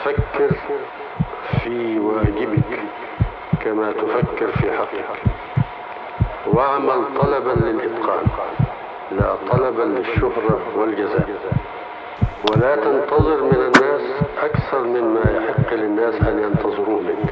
فكر في واجبك كما تفكر في حقك واعمل طلبا للإتقان لا طلبا للشهرة والجزاء ولا تنتظر من الناس أكثر مما يحق للناس أن ينتظروه منك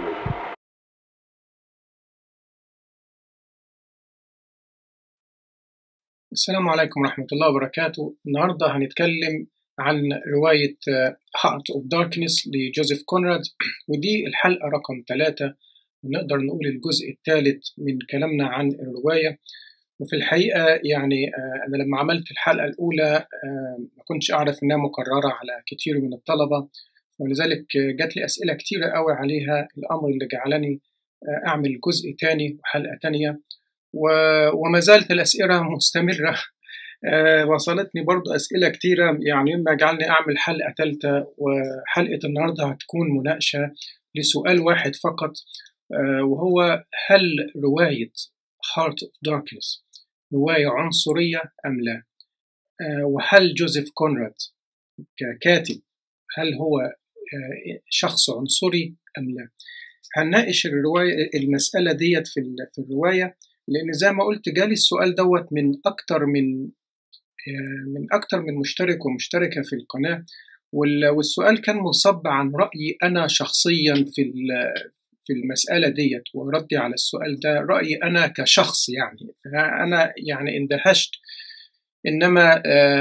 السلام عليكم ورحمة الله وبركاته النهاردة هنتكلم عن رواية Heart of Darkness لجوزيف كونراد ودي الحلقة رقم ثلاثة ونقدر نقول الجزء الثالث من كلامنا عن الرواية وفي الحقيقة يعني أنا لما عملت الحلقة الأولى ما كنتش أعرف إنها مكررة على كتير من الطلبة ولذلك جات لي أسئلة كتيرة قوي عليها الأمر اللي جعلني أعمل جزء تاني وحلقة تانية وما زالت الأسئلة مستمرة وصلتني برضو أسئلة كتيرة يعني مما جعلني أعمل حلقة ثالثة وحلقة النهاردة هتكون مناقشة لسؤال واحد فقط وهو هل رواية Heart of Darkness رواية عنصرية أم لا؟ وهل جوزيف كونراد ككاتب هل هو شخص عنصري أم لا؟ هنناقش الرواية المسألة ديت في في الرواية لأن زي ما قلت جالي السؤال دوت من أكتر من من أكتر من مشترك ومشتركة في القناة والسؤال كان منصب عن رأيي أنا شخصيا في في المسألة ديت وردي على السؤال ده رأيي أنا كشخص يعني أنا يعني اندهشت إنما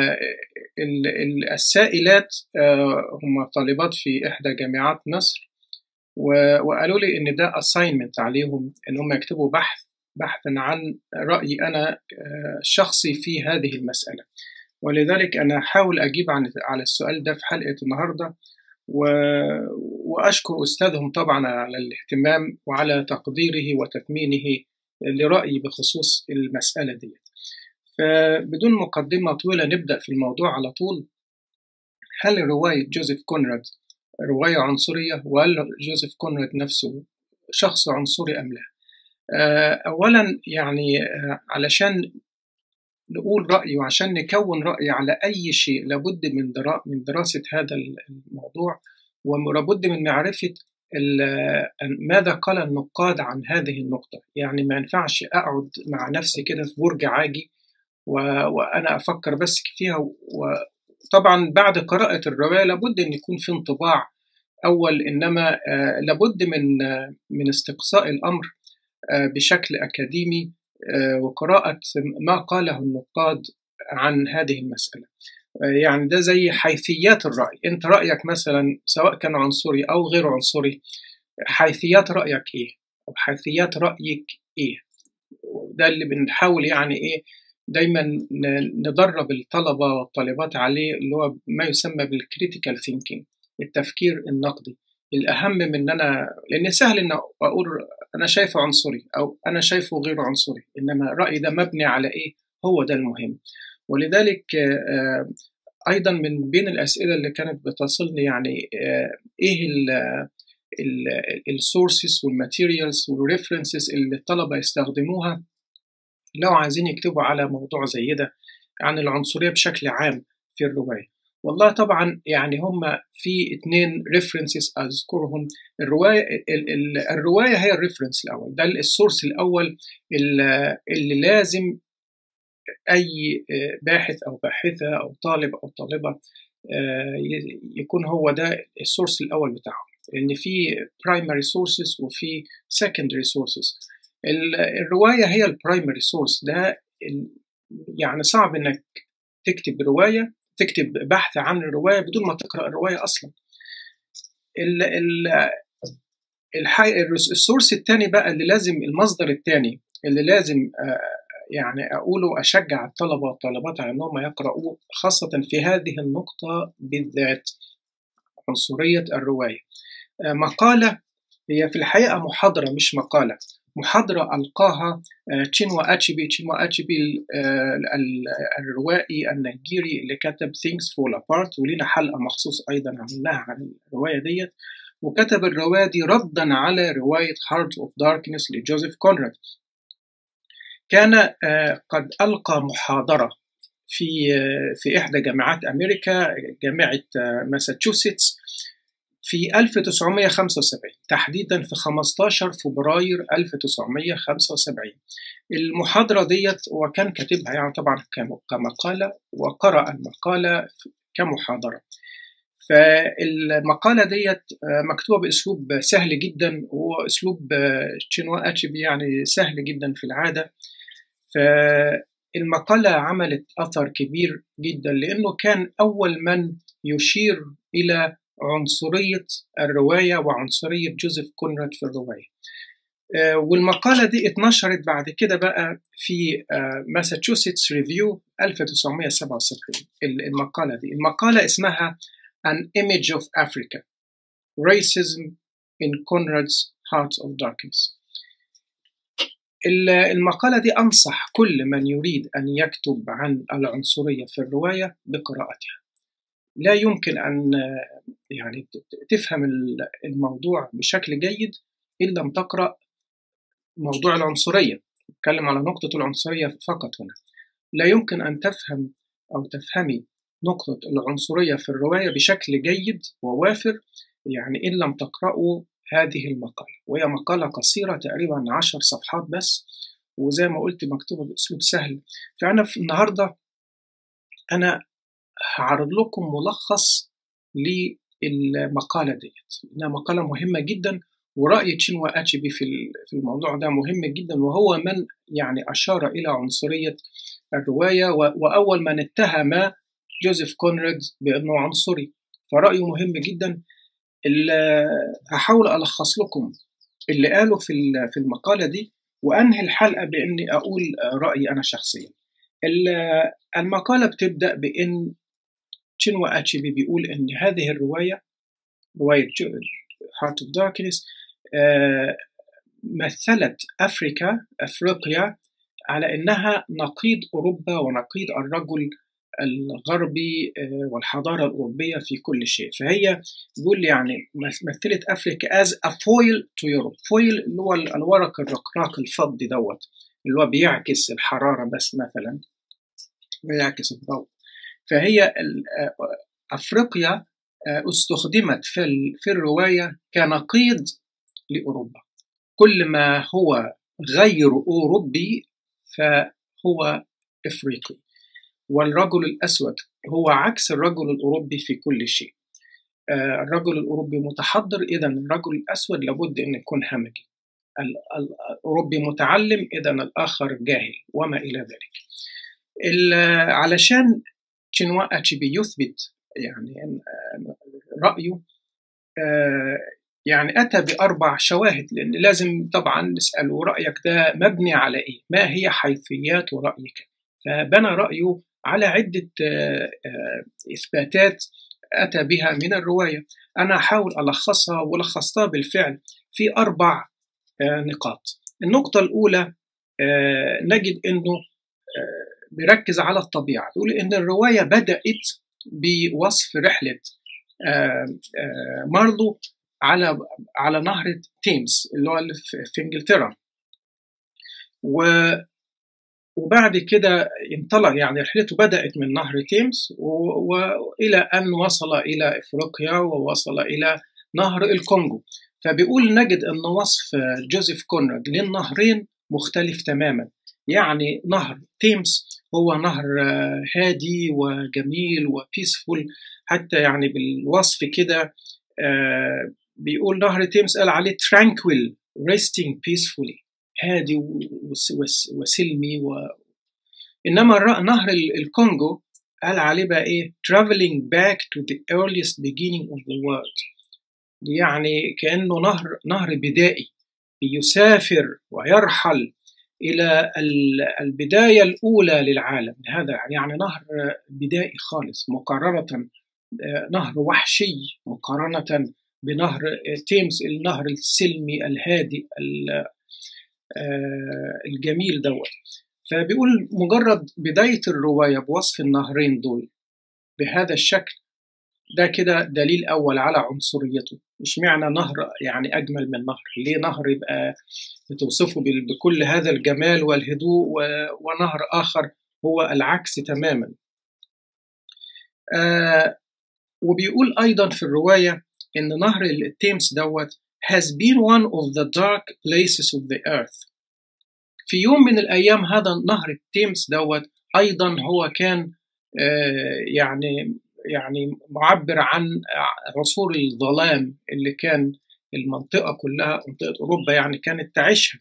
السائلات هم طالبات في إحدى جامعات مصر وقالوا لي إن ده assignment عليهم إن هم يكتبوا بحث بحثا عن رأيي أنا الشخصي في هذه المسألة ولذلك أنا أحاول أجيب عن على السؤال ده في حلقة النهاردة و... وأشكر أستاذهم طبعا على الاهتمام وعلى تقديره وتثمينه لرأيي بخصوص المسألة دي فبدون مقدمة طويلة نبدأ في الموضوع على طول هل رواية جوزيف كونراد رواية عنصرية وهل جوزيف كونراد نفسه شخص عنصري أم لا؟ أولا يعني علشان نقول رأي وعشان نكون رأي على أي شيء لابد من من دراسة هذا الموضوع ولابد من معرفة ماذا قال النقاد عن هذه النقطة يعني ما ينفعش أقعد مع نفسي كده في برج عاجي وأنا أفكر بس فيها وطبعا بعد قراءة الرواية لابد أن يكون في انطباع أول إنما لابد من من استقصاء الأمر بشكل أكاديمي وقراءة ما قاله النقاد عن هذه المسألة يعني ده زي حيثيات الرأي أنت رأيك مثلا سواء كان عنصري أو غير عنصري حيثيات رأيك إيه أو حيثيات رأيك إيه ده اللي بنحاول يعني إيه دايما ندرب الطلبة والطالبات عليه اللي هو ما يسمى بالكريتيكال ثينكينج التفكير النقدي الأهم من أن أنا لأن سهل أن أقول أنا شايفه عنصري أو أنا شايفه غير عنصري إنما الرأي ده مبني على إيه هو ده المهم ولذلك أيضا من بين الأسئلة اللي كانت بتصلني يعني إيه السورسز والماتيريالز والريفرنسز اللي الطلبة يستخدموها لو عايزين يكتبوا على موضوع زي ده عن العنصرية بشكل عام في الرواية والله طبعا يعني هم في اثنين ريفرنسز اذكرهم الروايه الروايه هي الريفرنس الاول ده السورس الاول اللي لازم اي باحث او باحثه او طالب او طالبه يكون هو ده السورس الاول بتاعهم لان في برايمري سورسز وفي سكندري سورسز الروايه هي البرايمري سورس ده يعني صعب انك تكتب روايه تكتب بحث عن الرواية بدون ما تقرأ الرواية أصلا ال ال الحي... السورس الثاني بقى اللي لازم المصدر الثاني اللي لازم يعني أقوله أشجع الطلبة والطالبات على أنهم يقرأوه خاصة في هذه النقطة بالذات عنصرية الرواية مقالة هي في الحقيقة محاضرة مش مقالة محاضرة ألقاها تشينوا أتشيبي تشينوا أتشيبي الروائي النيجيري اللي كتب Things Fall Apart ولينا حلقة مخصوص أيضا عملناها عن الرواية ديت وكتب الرواية دي ردا على رواية Heart of Darkness لجوزيف كونراد كان قد ألقى محاضرة في في إحدى جامعات أمريكا جامعة ماساتشوستس في 1975 تحديدا في 15 فبراير 1975 المحاضرة ديت وكان كاتبها يعني طبعا كمقالة وقرأ المقالة كمحاضرة فالمقالة ديت مكتوبة بأسلوب سهل جدا وأسلوب تشينوا أتشبي يعني سهل جدا في العادة فالمقالة عملت أثر كبير جدا لأنه كان أول من يشير إلى عنصرية الرواية وعنصرية جوزيف كونراد في الرواية والمقالة دي اتنشرت بعد كده بقى في ماساتشوستس ريفيو 1977 المقالة دي المقالة اسمها An Image of Africa Racism in Conrad's Heart of Darkness المقالة دي أنصح كل من يريد أن يكتب عن العنصرية في الرواية بقراءتها لا يمكن أن يعني تفهم الموضوع بشكل جيد إن لم تقرأ موضوع العنصرية نتكلم على نقطة العنصرية فقط هنا لا يمكن أن تفهم أو تفهمي نقطة العنصرية في الرواية بشكل جيد ووافر يعني إن لم تقرأوا هذه المقالة وهي مقالة قصيرة تقريبا عشر صفحات بس وزي ما قلت مكتوبة بأسلوب سهل فأنا في النهاردة أنا هعرض لكم ملخص للمقالة ديت إنها مقالة مهمة جدا ورأي تشينوا أتشبي في في الموضوع ده مهم جدا وهو من يعني أشار إلى عنصرية الرواية وأول من اتهم جوزيف كونراد بأنه عنصري فرأيه مهم جدا هحاول ألخص لكم اللي قاله في في المقالة دي وأنهي الحلقة بإني أقول رأيي أنا شخصيا المقالة بتبدأ بإن تشينوا أتشبي بيقول إن هذه الرواية رواية Heart of Darkness مثلت أفريكا أفريقيا على إنها نقيض أوروبا ونقيض الرجل الغربي والحضارة الأوروبية في كل شيء فهي بيقول يعني مثلت أفريكا as a foil to Europe foil اللي هو الورق الرقراق الفضي دوت اللي هو بيعكس الحرارة بس مثلا بيعكس الضوء فهي أفريقيا استخدمت في في الرواية كنقيض لأوروبا كل ما هو غير أوروبي فهو إفريقي والرجل الأسود هو عكس الرجل الأوروبي في كل شيء الرجل الأوروبي متحضر إذا الرجل الأسود لابد أن يكون همجي الأوروبي متعلم إذا الآخر جاهل وما إلى ذلك علشان تشينوا أتشبي يثبت يعني رأيه يعني أتى بأربع شواهد لأن لازم طبعا نسأله رأيك ده مبني على إيه؟ ما هي حيثيات رأيك؟ فبنى رأيه على عدة إثباتات أتى بها من الرواية أنا أحاول ألخصها ولخصتها بالفعل في أربع نقاط النقطة الأولى نجد أنه بيركز على الطبيعة يقول إن الرواية بدأت بوصف رحلة مارلو على على نهر تيمز اللي هو اللي في انجلترا و وبعد كده انطلق يعني رحلته بدأت من نهر تيمز وإلى أن وصل إلى إفريقيا ووصل إلى نهر الكونغو فبيقول نجد أن وصف جوزيف كونراد للنهرين مختلف تماما يعني نهر تيمز هو نهر هادي وجميل وبيسفول حتى يعني بالوصف كده بيقول نهر تيمز قال عليه tranquil resting peacefully هادي وسلمي و... انما نهر الكونغو قال عليه بقى ايه traveling back to the earliest beginning of the world يعني كانه نهر نهر بدائي يسافر ويرحل الى البدايه الاولى للعالم هذا يعني نهر بدائي خالص مقارنه نهر وحشي مقارنه بنهر تيمز النهر السلمي الهادي الجميل دوت فبيقول مجرد بداية الرواية بوصف النهرين دول بهذا الشكل ده كده دليل أول على عنصريته مش معنى نهر يعني أجمل من نهر ليه نهر يبقى بتوصفه بكل هذا الجمال والهدوء ونهر آخر هو العكس تماما آه وبيقول أيضا في الرواية إن نهر التيمس دوت has been one of the dark places of the earth في يوم من الأيام هذا نهر التيمس دوت أيضا هو كان يعني يعني معبر عن عصور الظلام اللي كان المنطقة كلها منطقة أوروبا يعني كانت تعيشها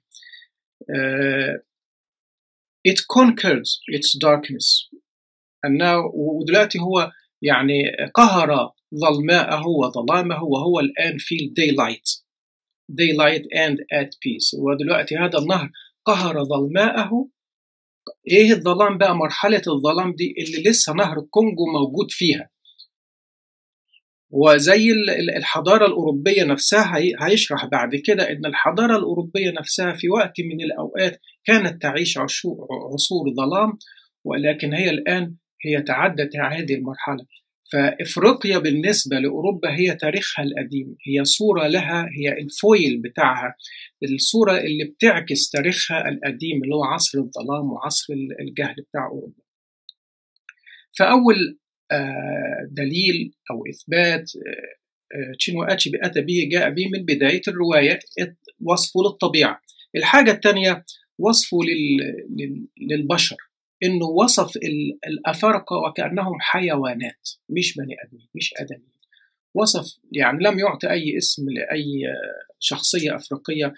it conquered its darkness أنه ودلوقتي هو يعني قهر ظلماءه وظلامه وهو الآن في daylight daylight and at peace ودلوقتي هذا النهر قهر ظلماءه ايه الظلام بقى مرحلة الظلام دي اللي لسه نهر الكونجو موجود فيها وزي الحضارة الأوروبية نفسها هيشرح بعد كده إن الحضارة الأوروبية نفسها في وقت من الأوقات كانت تعيش عصور ظلام ولكن هي الآن هي تعدت هذه المرحلة فإفريقيا بالنسبة لأوروبا هي تاريخها القديم هي صورة لها هي الفويل بتاعها الصورة اللي بتعكس تاريخها القديم اللي هو عصر الظلام وعصر الجهل بتاع أوروبا فأول دليل أو إثبات تشينو أتشي أتى به جاء به من بداية الرواية وصفه للطبيعة الحاجة الثانية وصفه للبشر انه وصف الافارقه وكانهم حيوانات مش بني ادمين مش ادميين وصف يعني لم يعطي اي اسم لاي شخصيه افريقيه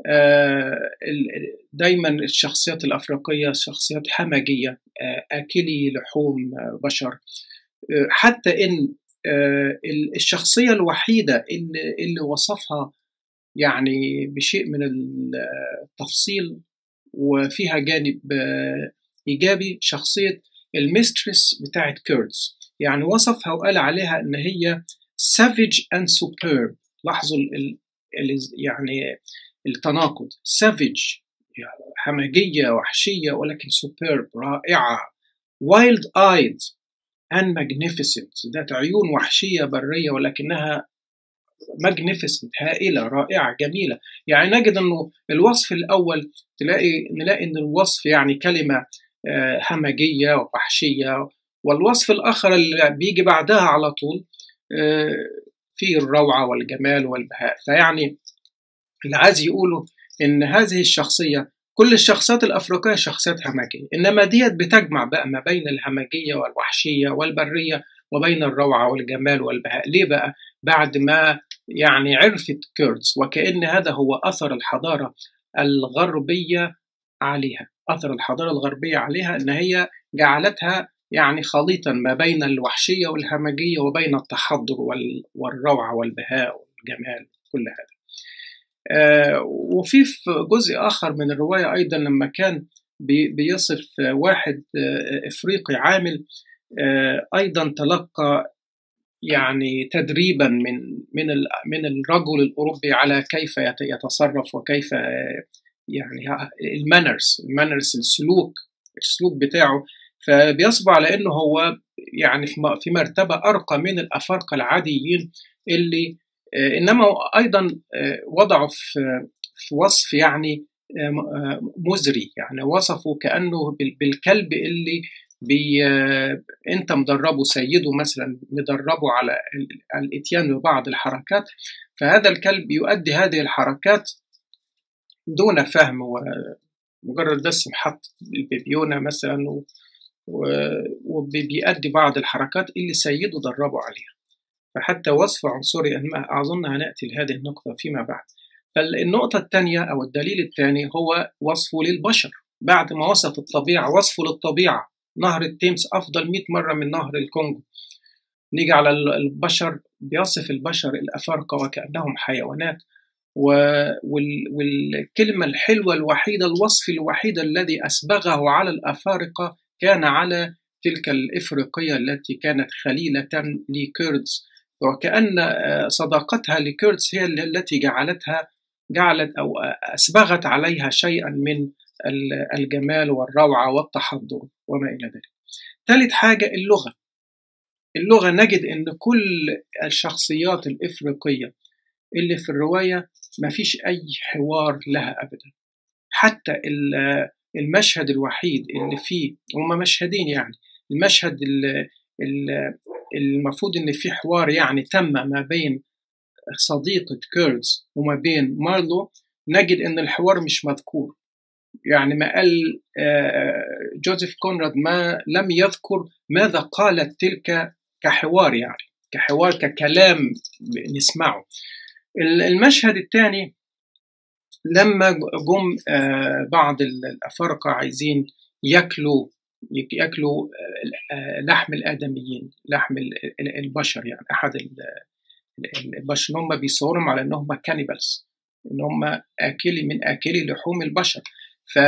دايما الشخصيات الافريقيه شخصيات همجيه اكلي لحوم بشر حتى ان الشخصيه الوحيده اللي, اللي وصفها يعني بشيء من التفصيل وفيها جانب ايجابي شخصيه الميسترس بتاعت كيردز يعني وصفها وقال عليها ان هي savage and superb لاحظوا ال ال يعني التناقض savage همجيه وحشيه ولكن superb رائعه wild eyed and magnificent ذات عيون وحشيه بريه ولكنها magnificent هائله رائعه جميله يعني نجد انه الوصف الاول تلاقي نلاقي ان الوصف يعني كلمه همجية ووحشية والوصف الآخر اللي بيجي بعدها على طول فيه الروعة والجمال والبهاء فيعني اللي عايز يقوله إن هذه الشخصية كل الشخصيات الأفريقية شخصيات همجية إنما ديت بتجمع بقى ما بين الهمجية والوحشية والبرية وبين الروعة والجمال والبهاء ليه بقى بعد ما يعني عرفت كيردز وكأن هذا هو أثر الحضارة الغربية عليها أثر الحضارة الغربية عليها أن هي جعلتها يعني خليطا ما بين الوحشية والهمجية وبين التحضر والروعة والبهاء والجمال كل هذا آه وفي في جزء آخر من الرواية أيضا لما كان بيصف واحد إفريقي عامل آه أيضا تلقى يعني تدريبا من من من الرجل الأوروبي على كيف يتصرف وكيف يعني المانرز المانرز السلوك السلوك بتاعه فبيصبح على انه هو يعني في مرتبه ارقى من الافارقه العاديين اللي انما ايضا وضعوا في في وصف يعني مزري يعني وصفه كانه بالكلب اللي بي انت مدربه سيده مثلا مدربه على الاتيان ببعض الحركات فهذا الكلب يؤدي هذه الحركات دون فهم ومجرد بس محط البيبيونة مثلا وبيأدي بعض الحركات اللي سيده دربه عليها فحتى وصف عنصري أظن هنأتي لهذه النقطة فيما بعد فالنقطة الثانية أو الدليل الثاني هو وصفه للبشر بعد ما وصف الطبيعة وصفه للطبيعة نهر التيمس أفضل 100 مرة من نهر الكونغو نيجي على البشر بيصف البشر الأفارقة وكأنهم حيوانات والكلمة الحلوة الوحيدة الوصف الوحيد الذي أسبغه على الأفارقة كان على تلك الإفريقية التي كانت خليلة لكيردز وكأن صداقتها لكيردز هي التي جعلتها جعلت أو أسبغت عليها شيئا من الجمال والروعة والتحضر وما إلى ذلك ثالث حاجة اللغة اللغة نجد أن كل الشخصيات الإفريقية اللي في الرواية ما فيش أي حوار لها أبدا حتى المشهد الوحيد اللي فيه هما مشهدين يعني المشهد اللي المفروض ان في حوار يعني تم ما بين صديقة كيرتز وما بين مارلو نجد ان الحوار مش مذكور يعني ما قال جوزيف كونراد ما لم يذكر ماذا قالت تلك كحوار يعني كحوار ككلام نسمعه المشهد الثاني لما جم بعض الأفارقة عايزين ياكلوا ياكلوا لحم الآدميين لحم البشر يعني أحد البشر هم بيصورهم على أنهم كانيبالز ان هم اكلي من اكلي لحوم البشر ف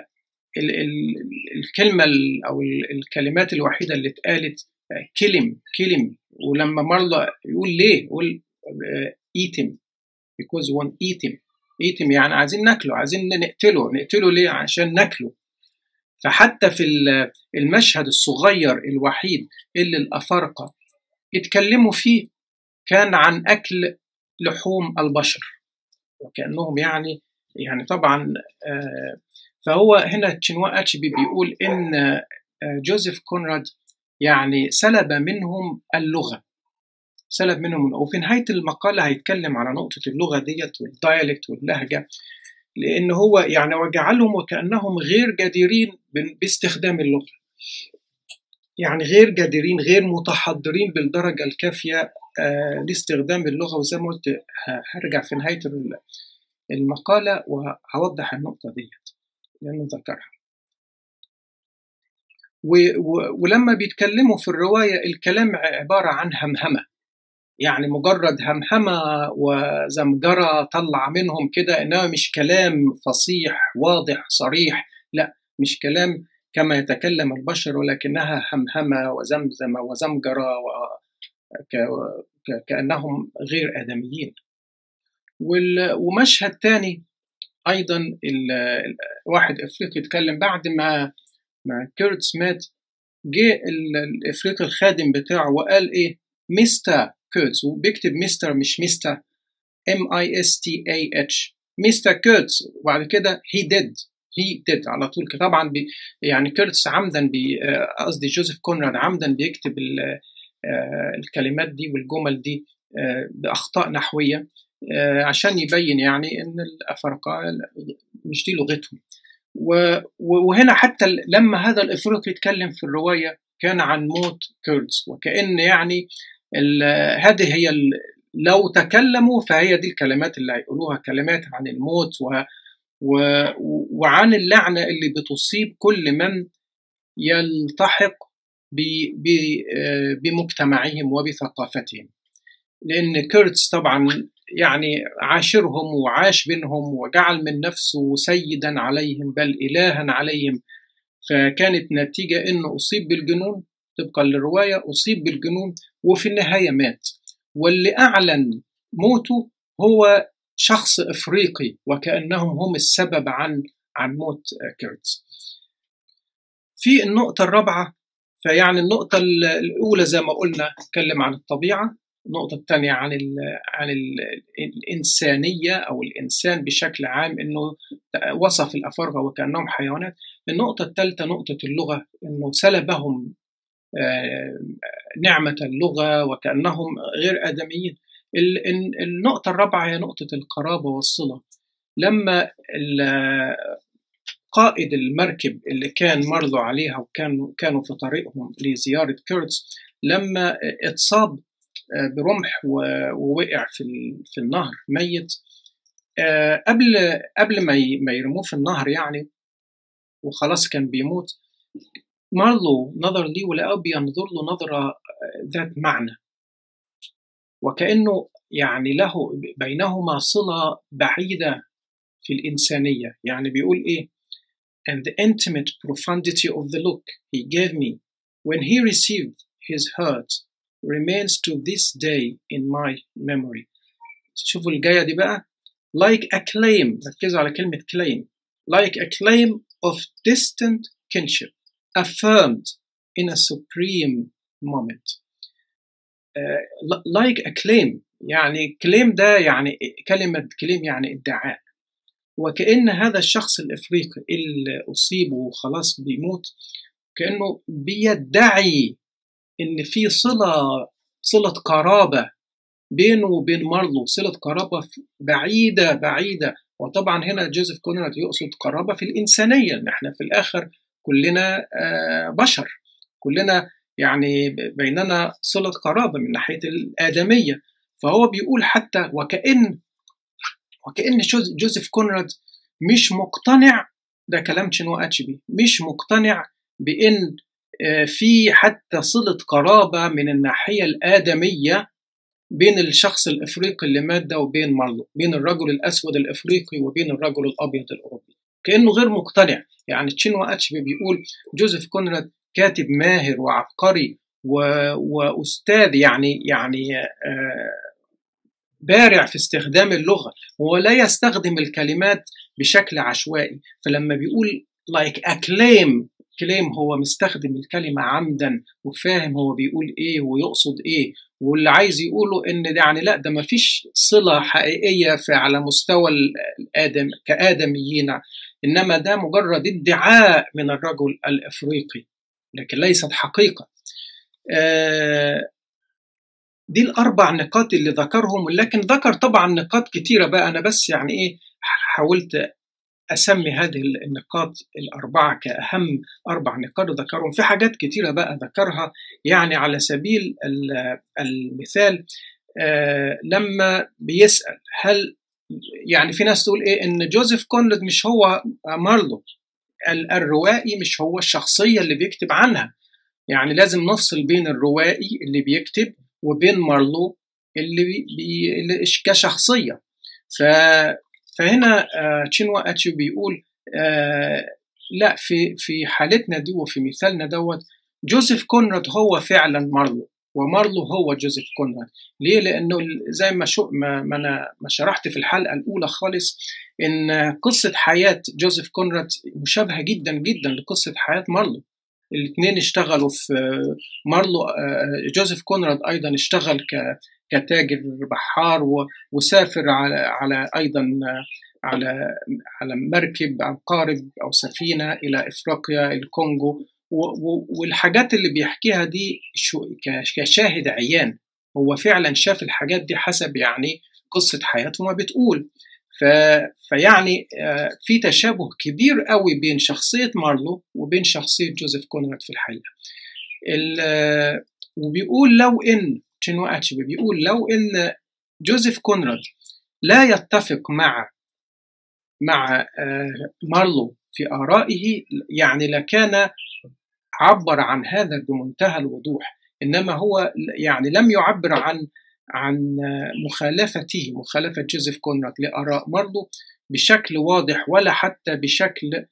الكلمة أو الكلمات الوحيدة اللي اتقالت كلم كلم ولما مرة يقول ليه يقول ايتم because one eat him eat him يعني عايزين ناكله عايزين نقتله نقتله ليه عشان ناكله فحتى في المشهد الصغير الوحيد اللي الأفارقة اتكلموا فيه كان عن أكل لحوم البشر وكأنهم يعني يعني طبعا فهو هنا تشينوا أتشبي بيقول إن جوزيف كونراد يعني سلب منهم اللغة سلب منهم وفي نهاية المقالة هيتكلم على نقطة اللغة ديت والدايلكت واللهجة لأن هو يعني وجعلهم وكأنهم غير جديرين باستخدام اللغة يعني غير جديرين غير متحضرين بالدرجة الكافية آه لاستخدام اللغة وزي ما قلت هرجع في نهاية المقالة وهوضح النقطة ديت لأنه ذكرها ولما بيتكلموا في الرواية الكلام عبارة عن همهمة يعني مجرد همهمة وزمجرة طلع منهم كده إنها مش كلام فصيح واضح صريح لا مش كلام كما يتكلم البشر ولكنها همهمة وزمزمة وزمجرة وكأنهم غير آدميين ومشهد تاني أيضا واحد إفريقي يتكلم بعد ما ما كيرتس مات جه الإفريقي الخادم بتاعه وقال إيه مستر كيرتس وبيكتب مستر مش مستر ام اي اس تي اي اتش مستر كيرتس وبعد كده هي ديد هي ديد على طول كده طبعا بي يعني كيرتس عمدا قصدي جوزيف كونراد عمدا بيكتب الكلمات دي والجمل دي باخطاء نحويه عشان يبين يعني ان الافارقه مش دي لغتهم وهنا حتى لما هذا الافريقي يتكلم في الروايه كان عن موت كيرتس وكان يعني هذه هي لو تكلموا فهي دي الكلمات اللي هيقولوها كلمات عن الموت و و وعن اللعنة اللي بتصيب كل من يلتحق ب ب بمجتمعهم وبثقافتهم لأن كيرتس طبعا يعني عاشرهم وعاش بينهم وجعل من نفسه سيدا عليهم بل إلها عليهم فكانت نتيجة أنه أصيب بالجنون طبقا للرواية أصيب بالجنون وفي النهاية مات واللي أعلن موته هو شخص إفريقي وكأنهم هم السبب عن عن موت كيرتس في النقطة الرابعة فيعني النقطة الأولى زي ما قلنا اتكلم عن الطبيعة النقطة الثانية عن ال عن ال الإنسانية أو الإنسان بشكل عام إنه وصف الأفارقة وكأنهم حيوانات النقطة الثالثة نقطة اللغة إنه سلبهم نعمة اللغة وكأنهم غير آدميين النقطة الرابعة هي نقطة القرابة والصلة لما قائد المركب اللي كان مرضوا عليها وكانوا كانوا في طريقهم لزيارة كيرتس لما اتصاب برمح ووقع في في النهر ميت قبل قبل ما ما يرموه في النهر يعني وخلاص كان بيموت مارلو نظر لي ولقاه بينظر له نظرة ذات معنى وكأنه يعني له بينهما صلة بعيدة في الإنسانية يعني بيقول إيه and the intimate profundity of the look he gave me when he received his hurt remains to this day in my memory شوفوا الجاية دي بقى like a claim ركزوا على كلمة claim like a claim of distant kinship affirmed in a supreme moment uh, like a claim يعني claim ده يعني كلمة claim يعني ادعاء وكأن هذا الشخص الإفريقي اللي أصيب وخلاص بيموت كأنه بيدعي إن في صلة صلة قرابة بينه وبين مارلو صلة قرابة بعيدة بعيدة وطبعا هنا جوزيف كونراد يقصد قرابة في الإنسانية إن إحنا في الآخر كلنا بشر كلنا يعني بيننا صلة قرابة من ناحية الآدمية فهو بيقول حتى وكأن وكأن جوزيف كونراد مش مقتنع ده كلام تشينو أتشبي مش مقتنع بإن في حتى صلة قرابة من الناحية الآدمية بين الشخص الإفريقي اللي مات ده وبين مارلو بين الرجل الأسود الإفريقي وبين الرجل الأبيض الأوروبي كأنه غير مقتنع يعني تشينو أتشبي بيقول جوزيف كونراد كاتب ماهر وعبقري و... وأستاذ يعني يعني آه بارع في استخدام اللغة هو لا يستخدم الكلمات بشكل عشوائي فلما بيقول like a claim كليم هو مستخدم الكلمة عمدا وفاهم هو بيقول ايه ويقصد ايه واللي عايز يقوله ان ده يعني لا ده ما فيش صلة حقيقية في على مستوى الآدم كآدميين إنما ده مجرد ادعاء من الرجل الإفريقي لكن ليست حقيقة آه دي الأربع نقاط اللي ذكرهم لكن ذكر طبعا نقاط كتيرة بقى أنا بس يعني إيه حاولت أسمي هذه النقاط الأربعة كأهم أربع نقاط ذكرهم في حاجات كتيرة بقى ذكرها يعني على سبيل المثال آه لما بيسأل هل يعني في ناس تقول إيه إن جوزيف كونراد مش هو مارلو الروائي مش هو الشخصية اللي بيكتب عنها يعني لازم نفصل بين الروائي اللي بيكتب وبين مارلو اللي, بي اللي كشخصية ف فهنا تشينوا اتشي بيقول آه لا في في حالتنا دي وفي مثالنا دوت جوزيف كونراد هو فعلا مارلو ومارلو هو جوزيف كونراد ليه لانه زي ما شو ما, ما انا ما شرحت في الحلقه الاولى خالص ان قصه حياه جوزيف كونراد مشابهه جدا جدا لقصه حياه مارلو الاثنين اشتغلوا في مارلو جوزيف كونراد ايضا اشتغل ك كتاجر بحار وسافر على على ايضا على على مركب او قارب او سفينه الى افريقيا الكونغو والحاجات اللي بيحكيها دي كشاهد عيان هو فعلا شاف الحاجات دي حسب يعني قصه حياته ما بتقول ف... فيعني في تشابه كبير قوي بين شخصيه مارلو وبين شخصيه جوزيف كونراد في الحقيقه ال... وبيقول لو ان تشينو اتشبي بيقول لو ان جوزيف كونراد لا يتفق مع مع مارلو في آرائه يعني لكان عبر عن هذا بمنتهى الوضوح إنما هو يعني لم يعبر عن عن مخالفته مخالفة جوزيف كونراد لآراء مارلو بشكل واضح ولا حتى بشكل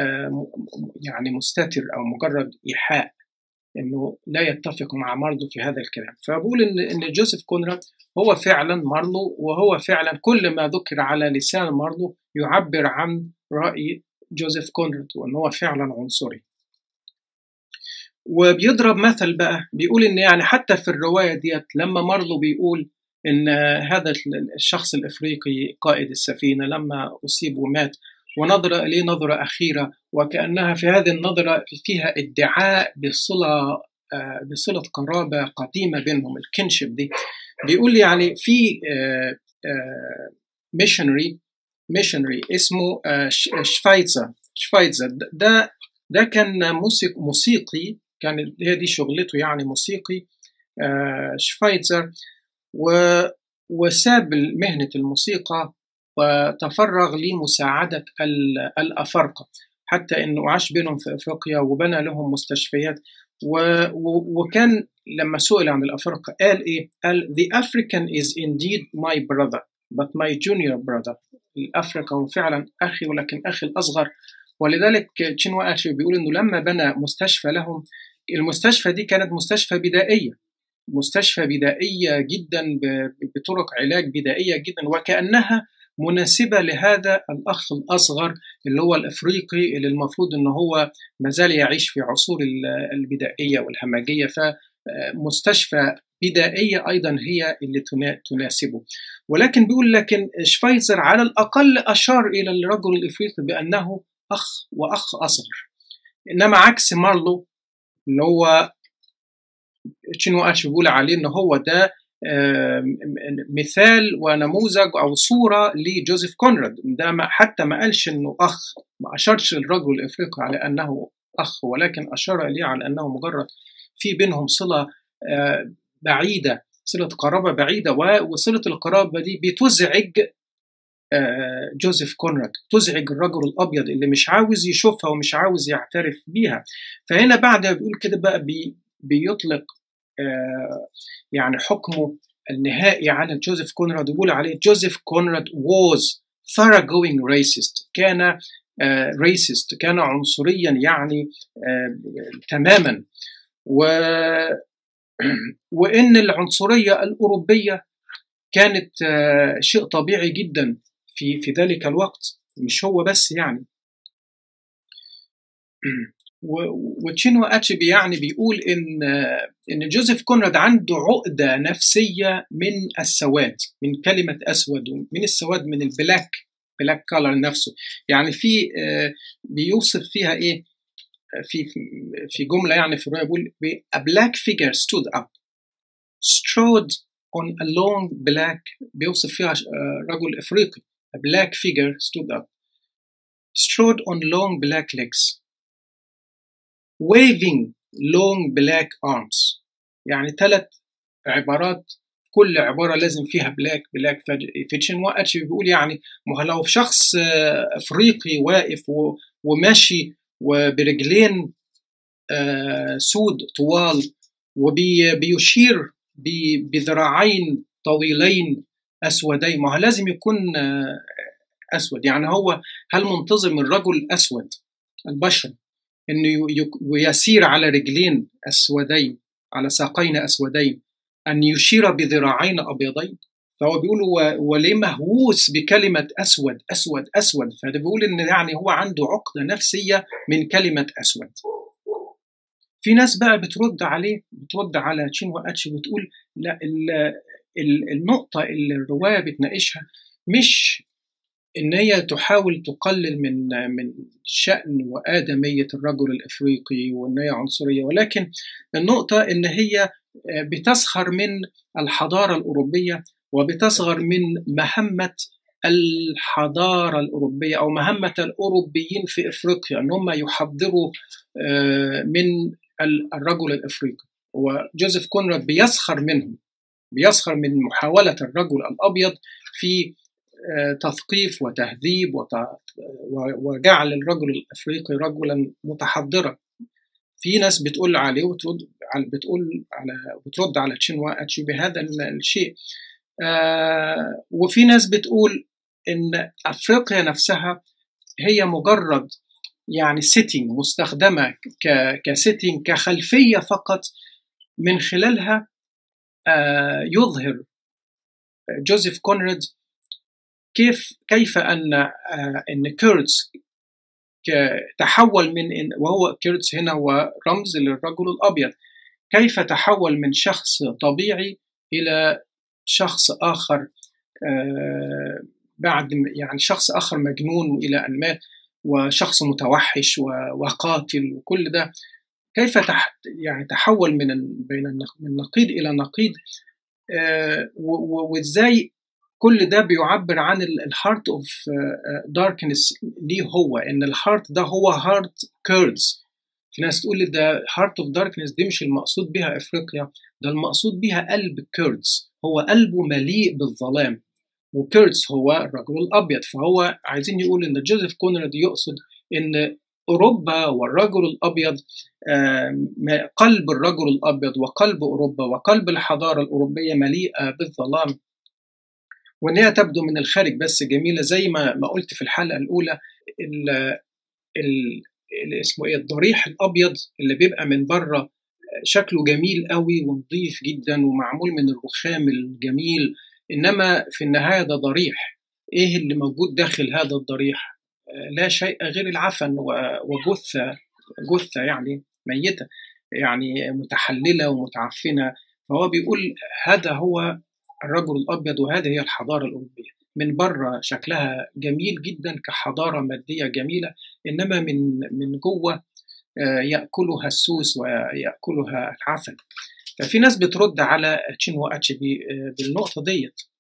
يعني مستتر أو مجرد إيحاء انه لا يتفق مع مارلو في هذا الكلام فبقول ان ان جوزيف كونراد هو فعلا مارلو وهو فعلا كل ما ذكر على لسان مارلو يعبر عن راي جوزيف كونراد وان هو فعلا عنصري وبيضرب مثل بقى بيقول ان يعني حتى في الروايه ديت لما مارلو بيقول ان هذا الشخص الافريقي قائد السفينه لما اصيب ومات ونظر إليه نظرة أخيرة وكأنها في هذه النظرة فيها ادعاء بصلة بصلة قرابة قديمة بينهم الكنشب دي بيقول يعني في ميشنري ميشنري اسمه شفايتزر شفايتزر ده ده كان موسيقي موسيقي كان هي دي شغلته يعني موسيقي شفايتزر وساب مهنة الموسيقى وتفرغ لمساعدة الأفارقة حتى أنه عاش بينهم في أفريقيا وبنى لهم مستشفيات و... و... وكان لما سئل عن الأفارقة قال إيه؟ قال The African is indeed my brother but my junior brother الأفريقة هو فعلا أخي ولكن أخي الأصغر ولذلك تشينوا أشي بيقول أنه لما بنى مستشفى لهم المستشفى دي كانت مستشفى بدائية مستشفى بدائية جدا بطرق علاج بدائية جدا وكأنها مناسبة لهذا الأخ الأصغر اللي هو الأفريقي اللي المفروض أنه هو مازال يعيش في عصور البدائية والهمجية فمستشفى بدائية أيضا هي اللي تناسبه ولكن بيقول لكن شفايزر على الأقل أشار إلى الرجل الإفريقي بأنه أخ وأخ أصغر إنما عكس مارلو اللي هو تشينو اتش بيقول عليه ان هو ده مثال ونموذج او صوره لجوزيف كونراد ده ما حتى ما قالش انه اخ ما اشارش للرجل الافريقي على انه اخ ولكن اشار اليه على انه مجرد في بينهم صله بعيده صله قرابه بعيده وصله القرابه دي بتزعج جوزيف كونراد تزعج الرجل الابيض اللي مش عاوز يشوفها ومش عاوز يعترف بيها فهنا بعد بيقول كده بقى بي بيطلق يعني حكمه النهائي على جوزيف كونراد يقول عليه جوزيف كونراد was thoroughgoing racist كان ريسست كان عنصريا يعني تماما و وان العنصريه الاوروبيه كانت شيء طبيعي جدا في في ذلك الوقت مش هو بس يعني وتشينو اتشبي يعني بيقول ان ان جوزيف كونراد عنده عقده نفسيه من السواد من كلمه اسود من السواد من البلاك بلاك كولر نفسه يعني في بيوصف فيها ايه في في جمله يعني في الروايه بيقول a black figure stood up strode on a long black بيوصف فيها رجل افريقي a black figure stood up strode on long black legs waving long black arms يعني ثلاث عبارات كل عبارة لازم فيها بلاك بلاك فيتشن واتش بيقول يعني ما لو شخص افريقي واقف وماشي وبرجلين سود طوال وبيشير بذراعين طويلين اسودين ما هو لازم يكون اسود يعني هو هل منتظم الرجل اسود البشر انه يسير على رجلين اسودين على ساقين اسودين ان يشير بذراعين ابيضين فهو بيقول وليه مهووس بكلمه اسود اسود اسود فده بيقول ان يعني هو عنده عقده نفسيه من كلمه اسود في ناس بقى بترد عليه بترد على تشين واتش بتقول لا النقطه اللي الروايه بتناقشها مش ان هي تحاول تقلل من من شأن وآدمية الرجل الإفريقي وإن هي عنصرية ولكن النقطة إن هي بتسخر من الحضارة الأوروبية وبتصغر من مهمة الحضارة الأوروبية أو مهمة الأوروبيين في إفريقيا أن هم يحضروا من الرجل الإفريقي وجوزيف كونراد بيسخر منهم بيسخر من محاولة الرجل الأبيض في تثقيف وتهذيب وجعل الرجل الافريقي رجلا متحضرا في ناس بتقول عليه وترد بتقول على بترد على تشينوا اتشي بهذا الشيء آه وفي ناس بتقول ان افريقيا نفسها هي مجرد يعني سيتنج مستخدمه كسيتنج كخلفيه فقط من خلالها آه يظهر جوزيف كونراد كيف كيف ان ان كيرتس تحول من إن وهو كيرتس هنا هو رمز للرجل الابيض كيف تحول من شخص طبيعي الى شخص اخر بعد يعني شخص اخر مجنون الى ان مات وشخص متوحش وقاتل وكل ده كيف تح يعني تحول من بين من نقيض الى نقيض وازاي كل ده بيعبر عن الهارت اوف داركنس ليه هو ان الهارت ده هو هارت كيردز في ناس تقول ده هارت اوف داركنس دي مش المقصود بها افريقيا ده المقصود بها قلب كيردز هو قلبه مليء بالظلام وكيردز هو الرجل الابيض فهو عايزين يقول ان جوزيف كونراد يقصد ان اوروبا والرجل الابيض قلب الرجل الابيض وقلب اوروبا وقلب الحضاره الاوروبيه مليئه بالظلام وان هي تبدو من الخارج بس جميله زي ما ما قلت في الحلقه الاولى ال ال اسمه ايه الضريح الابيض اللي بيبقى من بره شكله جميل قوي ونظيف جدا ومعمول من الرخام الجميل انما في النهايه ده ضريح ايه اللي موجود داخل هذا الضريح لا شيء غير العفن وجثه جثه يعني ميته يعني متحلله ومتعفنه فهو بيقول هذا هو الرجل الابيض وهذه هي الحضاره الاوروبيه من بره شكلها جميل جدا كحضاره ماديه جميله انما من من جوه ياكلها السوس وياكلها العفن ففي ناس بترد على تشين واتش بي بالنقطه ديت